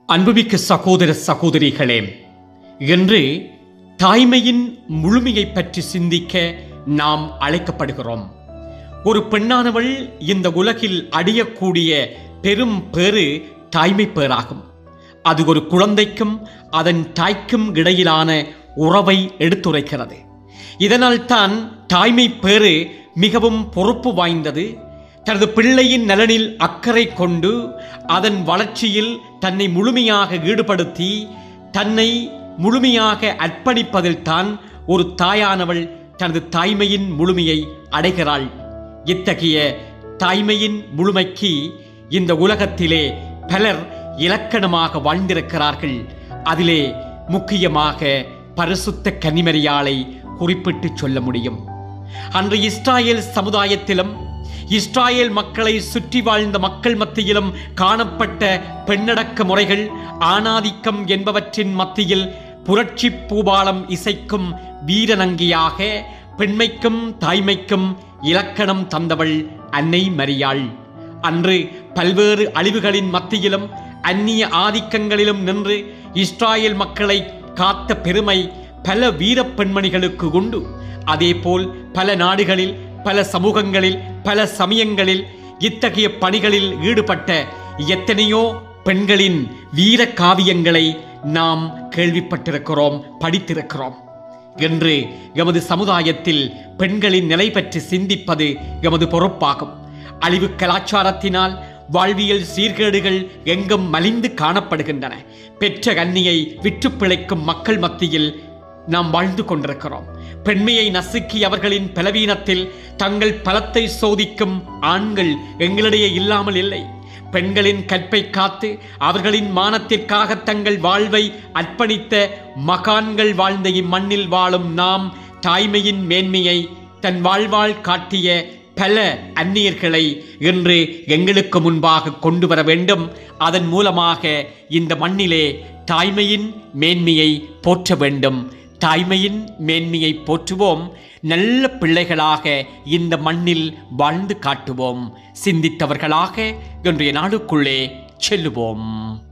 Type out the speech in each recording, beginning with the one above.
அன்புமிக்க சகோதர சகோதரிகளே இன்று தாய்மையின் முழுமையை பற்றி சிந்திக்க நாம் அழைக்கப்படுகிறோம் ஒரு பெண்ணானவள் இந்த உலகில் அடையக்கூடிய பெரும் பேறு தாய்மை பேராகும் அது ஒரு குழந்தைக்கும் அதன் தாய்க்கும் இடையிலான உறவை எடுத்துரைக்கிறது இதனால் தான் தாய்மை பேறு மிகவும் பொறுப்பு வாய்ந்தது தனது பிள்ளையின் நலனில் அக்கறை கொண்டு அதன் வளர்ச்சியில் தன்னை முழுமையாக ஈடுபடுத்தி தன்னை முழுமையாக அர்ப்பணிப்பதில் தான் ஒரு தாயானவள் தனது தாய்மையின் முழுமையை அடைகிறாள் இத்தகைய தாய்மையின் முழுமைக்கு இந்த உலகத்திலே பலர் இலக்கணமாக வாழ்ந்திருக்கிறார்கள் அதிலே முக்கியமாக பரிசுத்த கன்னிமரியாளை குறிப்பிட்டு சொல்ல முடியும் அன்று இஸ்ராயேல் சமுதாயத்திலும் இஸ்ராயேல் மக்களை சுற்றி வாழ்ந்த மக்கள் மத்தியிலும் காணப்பட்ட பெண்ணடக்க முறைகள் ஆணாதிக்கம் என்பவற்றின் மத்தியில் புரட்சி பூபாலம் இசைக்கும் வீரநங்கியாக பெண்மைக்கும் தாய்மைக்கும் இலக்கணம் தந்தவள் அன்னை மரியாள் அன்று பல்வேறு அழிவுகளின் மத்தியிலும் அந்நிய ஆதிக்கங்களிலும் நின்று இஸ்ராயேல் மக்களை காத்த பெருமை பல வீரப் பெண்மணிகளுக்கு உண்டு அதேபோல் பல நாடுகளில் பல சமூகங்களில் பல சமயங்களில் இத்தகைய பணிகளில் ஈடுபட்ட எத்தனையோ பெண்களின் வீர காவியங்களை நாம் கேள்விப்பட்டிருக்கிறோம் படித்திருக்கிறோம் என்று எமது சமுதாயத்தில் பெண்களின் நிலை பற்றி சிந்திப்பது எமது பொறுப்பாகும் அழிவு கலாச்சாரத்தினால் வாழ்வியல் சீர்கேடுகள் எங்கும் மலிந்து காணப்படுகின்றன பெற்ற கன்னியை விற்று பிழைக்கும் மக்கள் மத்தியில் நாம் வாழ்ந்து கொண்டிருக்கிறோம் பெண்மையை நசுக்கி அவர்களின் பலவீனத்தில் தங்கள் பலத்தை சோதிக்கும் ஆண்கள் எங்களிடையே இல்லாமல் இல்லை பெண்களின் கற்பை காத்து அவர்களின் மானத்திற்காக தங்கள் வாழ்வை அர்ப்பணித்த மகான்கள் வாழ்ந்த இம்மண்ணில் வாழும் நாம் தாய்மையின் மேன்மையை தன் வாழ்வாள் காட்டிய பல அந்நியர்களை இன்று எங்களுக்கு முன்பாக கொண்டு வர வேண்டும் அதன் மூலமாக இந்த மண்ணிலே தாய்மையின் மேன்மையை போற்ற வேண்டும் தாய்மையின் மேன்மையை போற்றுவோம் நல்ல பிள்ளைகளாக இந்த மண்ணில் வாழ்ந்து காட்டுவோம் சிந்தித்தவர்களாக இன்றைய நாளுக்குள்ளே செல்லுவோம்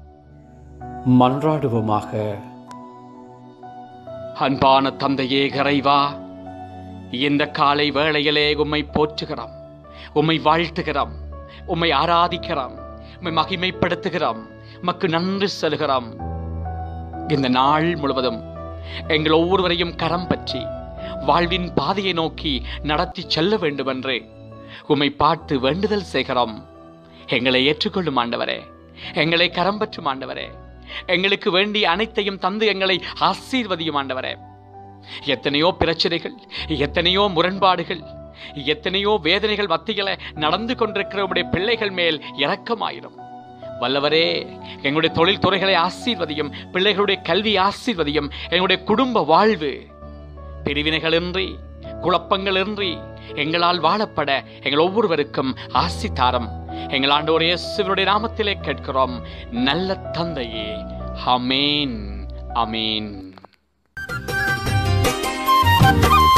மன்றாடுவோமாக அன்பான தந்தையே இறைவா இந்த காலை வேளையிலே உம்மை போற்றுகிறோம் உம்மை வாழ்த்துகிறோம் உம்மை ஆராதிக்கிறோம் உம்மை மகிமைப்படுத்துகிறோம் மக்கு நன்றி செலுகிறோம் இந்த நாள் முழுவதும் எங்கள் ஒவ்வொருவரையும் கரம் பற்றி வாழ்வின் பாதையை நோக்கி நடத்தி செல்ல வேண்டும் என்று உம்மை பார்த்து வேண்டுதல் செய்கிறோம் எங்களை ஏற்றுக்கொள்ளும் ஆண்டவரே எங்களை கரம் பற்றும் ஆண்டவரே எங்களுக்கு வேண்டிய அனைத்தையும் தந்து எங்களை ஆசீர்வதியும் ஆண்டவரே எத்தனையோ பிரச்சனைகள் எத்தனையோ முரண்பாடுகள் எத்தனையோ வேதனைகள் மத்தியில நடந்து கொண்டிருக்கிற உடைய பிள்ளைகள் மேல் இரக்கமாயிரும் வல்லவரே எங்களுடைய தொழில் துறைகளை ஆசீர்வதியும் பிள்ளைகளுடைய கல்வி ஆசீர்வதியும் எங்களுடைய குடும்ப வாழ்வு பிரிவினைகளின்றி குழப்பங்களின்றி எங்களால் வாழப்பட எங்கள் ஒவ்வொருவருக்கும் ஆசி தாரம் எங்கள் ஆண்டோர் இயேசுவருடைய நாமத்திலே கேட்கிறோம் நல்ல தந்தையே அமேன் அமேன்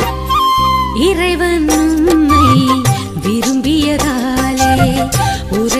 இறைவன் உம்மை விரும்பியதாலே ஒரு